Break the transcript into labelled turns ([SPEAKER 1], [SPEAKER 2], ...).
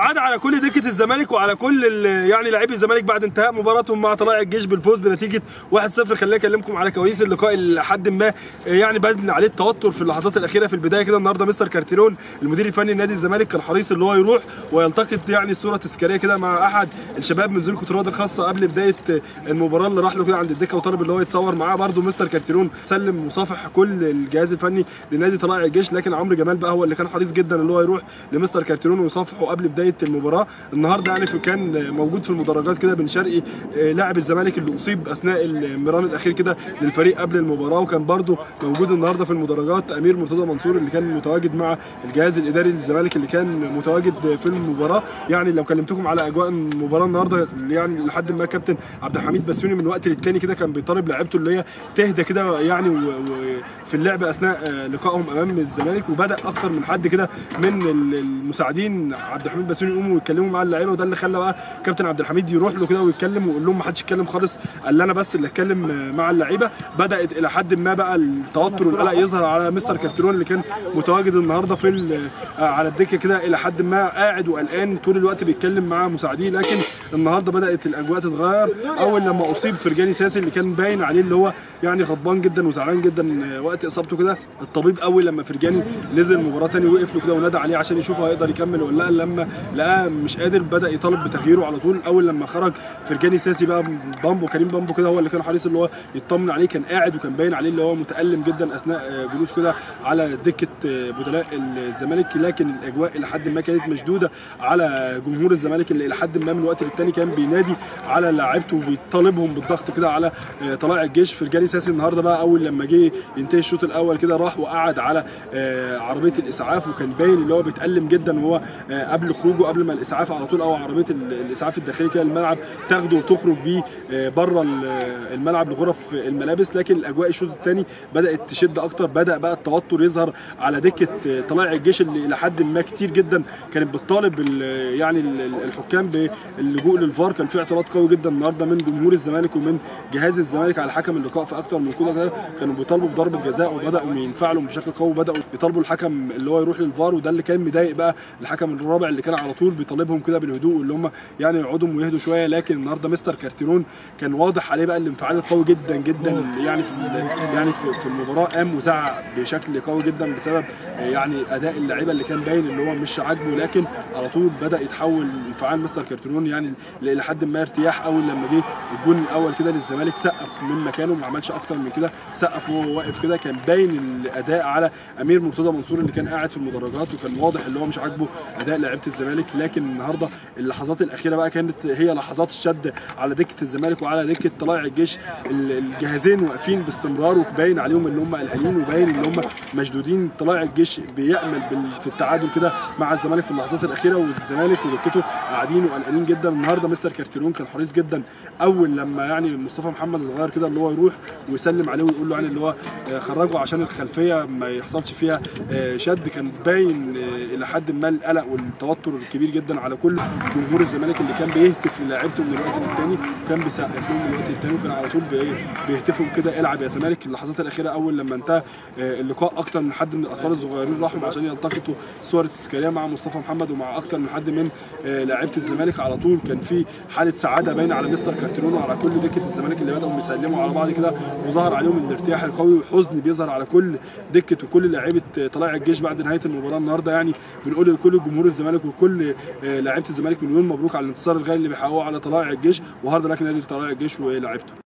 [SPEAKER 1] كالعاده على كل دكه الزمالك وعلى كل ال- يعني لاعبي الزمالك بعد انتهاء مباراتهم مع طلائع الجيش بالفوز بنتيجه 1-0 خليني اكلمكم على كواليس اللقاء اللي لحد ما يعني بدنا عليه التوتر في اللحظات الاخيره في البدايه كده النهارده مستر كارتيرون المدير الفني لنادي الزمالك كان حريص اللي هو يروح ويلتقط يعني صوره تذكاريه كده مع احد الشباب من ذوي القدرات الخاصه قبل بدايه المباراه اللي راح له كده عند الدكه وطلب اللي هو يتصور معاه برده مستر كارتيرون سلم مصافح كل الجهاز الفني لنادي طلائع الجيش لكن عمرو جمال بقى هو اللي كان حريص جدا اللي هو يروح لمستر كارتيرون ويصافحه قبل بدايه المباراه النهارده يعني في كان موجود في المدرجات كده بن شرقي آه، لاعب الزمالك اللي اصيب اثناء المران الاخير كده للفريق قبل المباراه وكان برده موجود النهارده في المدرجات امير مرتضى منصور اللي كان متواجد مع الجهاز الاداري للزمالك اللي كان متواجد في المباراه يعني لو كلمتكم على اجواء المباراه النهارده يعني لحد ما كابتن عبد الحميد بسيوني من وقت للتاني كده كان بيطالب لعيبته اللي هي تهدى كده يعني و- و- في اللعب اثناء آه، لقائهم امام الزمالك وبدا اكتر من حد كده من ال- المساعدين عبد الحميد بسيوني يقوموا يتكلموا مع اللعيبه وده اللي خلى بقى كابتن عبد الحميد يروح له كده ويتكلم ويقول لهم ما حدش يتكلم خالص قال لي انا بس اللي اتكلم آه، مع اللعيبه بدات الى حد ما بقى التوتر والقلق يظهر على مستر كارتيرون اللي كان متواجد النهارده في ال- آه، على الدكه كده الى حد ما قاعد وقلقان طول الوقت بيتكلم مع مساعديه لكن النهارده بدات الاجواء تتغير اول لما اصيب فرجاني ساسي اللي كان باين عليه اللي هو يعني غضبان جدا وزعلان جدا آه، وقت اصابته كده الطبيب اول لما فرجاني نزل مباراه تاني وقف له كده ونادى عليه عشان يشوف هيقدر يكمل ولا لا لما لقاه مش قادر بدا يطالب بتغييره على طول اول لما خرج فرجاني ساسي بقى بامبو كريم بامبو كده هو اللي كان حريص اللي هو يطمن عليه كان قاعد وكان باين عليه اللي هو متالم جدا اثناء آه، جلوسه كده على دكه آه، بدلاء الزمالك لكن الاجواء الى حد ما كانت مشدوده على جمهور الزمالك اللي الى حد ما من وقت للتاني كان بينادي على لعيبته وبيطالبهم بالضغط كده على آه، طلائع الجيش فرجاني ساسي النهارده بقى اول لما جه ينتهي الشوط الاول كده راح وقعد على آه، عربيه الاسعاف وكان باين اللي هو بيتالم جدا وهو آه، قبل خروجه قبل ما الاسعاف على طول او عربيه ال- الاسعاف الداخلي كده الملعب تاخده وتخرج بيه آه، بره ال- الملعب لغرف الملابس لكن الاجواء الشوط الثاني بدات تشد اكتر بدا بقى التوتر يظهر على دكه آه، طلائع الجيش اللي الى حد ما كتير جدا كانت بتطالب ال- يعني ال- ال- الحكام باللجوء للفار كان في اعتراض قوي جدا النهارده من جمهور الزمالك ومن جهاز الزمالك على حكم اللقاء في اكتر من كده كده كانوا بيطالبوا بضربه جزاء وبداوا ينفعلوا بشكل قوي وبداوا يطالبوا الحكم اللي هو يروح للفار وده اللي كان مضايق بقى الحكم الرابع اللي كان على طول بيطالبهم كده بالهدوء اللي هم يعني يقعدوا ويهدوا شويه لكن النهارده مستر كارتيرون كان واضح عليه بقى الانفعال القوي جدا جدا يعني في ال- يعني في, في المباراه قام وزعق بشكل قوي جدا بسبب يعني اداء اللعيبه اللي كان باين اللي هو مش عاجبه لكن على طول بدا يتحول انفعال مستر كارتيرون يعني الى حد ما ارتياح اول لما جه الجون الاول كده للزمالك سقف من مكانه ما عملش اكتر من كده سقف وهو واقف كده كان باين الاداء على امير مرتضى منصور اللي كان قاعد في المدرجات وكان واضح اللي هو مش عاجبه اداء لعيبه الزمالك لكن النهارده اللحظات الاخيره بقى كانت هي لحظات الشد على دكه الزمالك وعلى دكه طلائع الجيش ال- الجهازين واقفين باستمرار وباين عليهم اللي هم قلقانين وباين ان هم مشدودين طلائع الجيش بيامل بال- في التعادل كده مع الزمالك في اللحظات الاخيره والزمالك ودكته قاعدين وقلقانين جدا النهارده مستر كارتيرون كان حريص جدا اول لما يعني مصطفى محمد الغير كده اللي هو يروح ويسلم عليه ويقول له يعني اللي هو آه، خرجه عشان الخلفيه ما يحصلش فيها آه، شد كان باين آه، الى حد ما القلق والتوتر الكبير جدا على كل جمهور الزمالك اللي كان بيهتف للاعيبته من الوقت للتاني وكان بيسقف لهم من الوقت للتاني وكان على طول بي- بيهتفوا كده العب يا زمالك اللحظات الاخيره اول لما انتهى آه، اللقاء اكتر من حد من الاطفال الصغيرين راحوا عشان يلتقطوا الصور التذكاريه مع مصطفى محمد ومع اكتر من حد من آه، لاعيبه الزمالك على طول كان في حاله سعاده باينه على مستر كارتيرون وعلى كل دكه الزمالك اللي بداوا بيسلموا على بعض كده وظهر عليهم الارتياح القوي وحزن بيظهر على كل دكه وكل لاعيبه طلائع الجيش بعد نهايه المباراه النهارده يعني بنقول لكل جمهور الزمالك وكل آه، لاعيبه الزمالك مليون مبروك على الانتصار الغالي اللي بيحققوه على طلائع الجيش وهارد لك نادي طلائع الجيش ولاعيبته